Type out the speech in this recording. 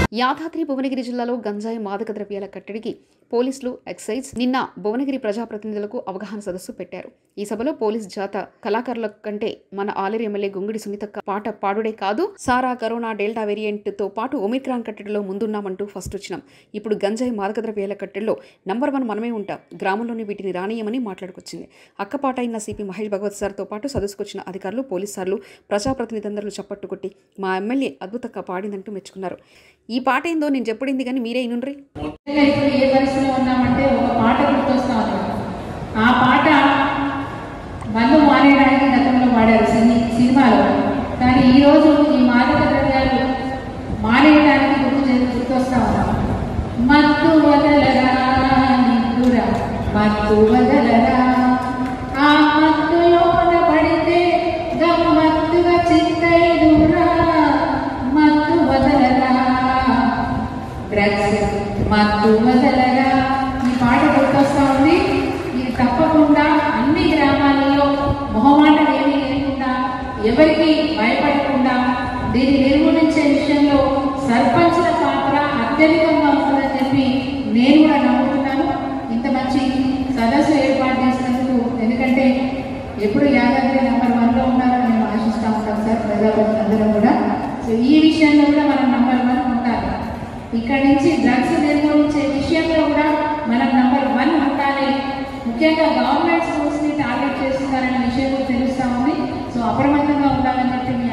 యాదాద్రి భువనగిరి జిల్లాలో గంజాయి మాదక ద్రవ్యాల కట్టడికి పోలీసులు ఎక్సైజ్ నిన్న భువనగిరి ప్రజాప్రతినిధులకు అవగాహన సదస్సు పెట్టారు ఈ సభలో పోలీస్ జాత కళాకారుల కంటే మన ఆలేరు ఎమ్మెల్యే గొంగిడి సునీతక్క పాట పాడుడే కాదు సారా కరోనా డెల్టా వేరియంట్ తో పాటు ఒమిక్రాన్ కట్టడిలో ముందున్నామంటూ ఫస్ట్ వచ్చినాం ఇప్పుడు గంజాయి మాదక ద్రవ్యాల కట్టడిలో నంబర్ వన్ మనమే ఉంటాం గ్రామంలోని వీటిని రానియమని మాట్లాడుకొచ్చింది అక్కపాట అయిన సిపి మహేష్ భగవత్ సార్తో పాటు సదస్సుకొచ్చిన అధికారులు పోలీసార్లు ప్రజాప్రతినిధులందరూ చప్పట్టు కొట్టి మా ఎమ్మెల్యే అద్భుతంగా పాడిందంటూ మెచ్చుకున్నారు ఈ పాట ఏందో నేను చెప్పుడింది కానీ మీరే ఇనుండ్రి ఇంకా ఇప్పుడు ఏ పరిస్థితిలో ఉన్నామంటే ఒక పాట గుర్తొస్తా ఉంది ఆ పాట మందు మానేయడానికి గతంలో వాడారు సినీ సినిమాలో కానీ ఈ రోజు ఈ మాదక ద్రవ్యాలు మానేయడానికి గుర్తు చే- గుర్తొస్తా ఉన్నాం మత్తు వదలరా నిద్దురా మత్తు వదలరా ఆ మత్తులోన పడితే గమ్మత్తుగా చిత్తైదురా మత్తు వదలరా డ్రగ్స్ మత్తు వదలరా ఈ పాట గుర్తొస్తా ఉంది ఇది తప్పకుండా అన్ని గ్రామాలలో మొహమాటం ఏమీ లేకుండా ఎవరికి భయపడకుండా దీన్ని నిర్మూలించే విషయంలో సర్పంచ్ల పాత్ర అత్యధికంగా ఉంటుందని చెప్పి నేను కూడా నమ్ముతున్నాను ఇంత మంచి సదస్సు ఏర్పాటు చేసినందుకు ఎందుకంటే ఎప్పుడు యాదాద్రి నెంబర్ వన్లో ఉన్నారని మేము ఆశిస్తూ ఉంటాం సార్ ప్రజాపతి అందరం కూడా సో ఈ విషయంలో కూడా మనం నెంబర్ వన్ ఉండాలి ఇక్కడ నుంచి డ్రగ్స్ నిర్మూలించే విషయంలో కూడా మనం నంబర్ వన్ ఉండాలి ముఖ్యంగా గవర్నమెంట్ స్కూల్స్ ని టార్గెట్ చేస్తున్నారనే విషయం కూడా తెలుస్తా ఉంది సో అప్రమత్తంగా ఉండాలని చెప్పి మీ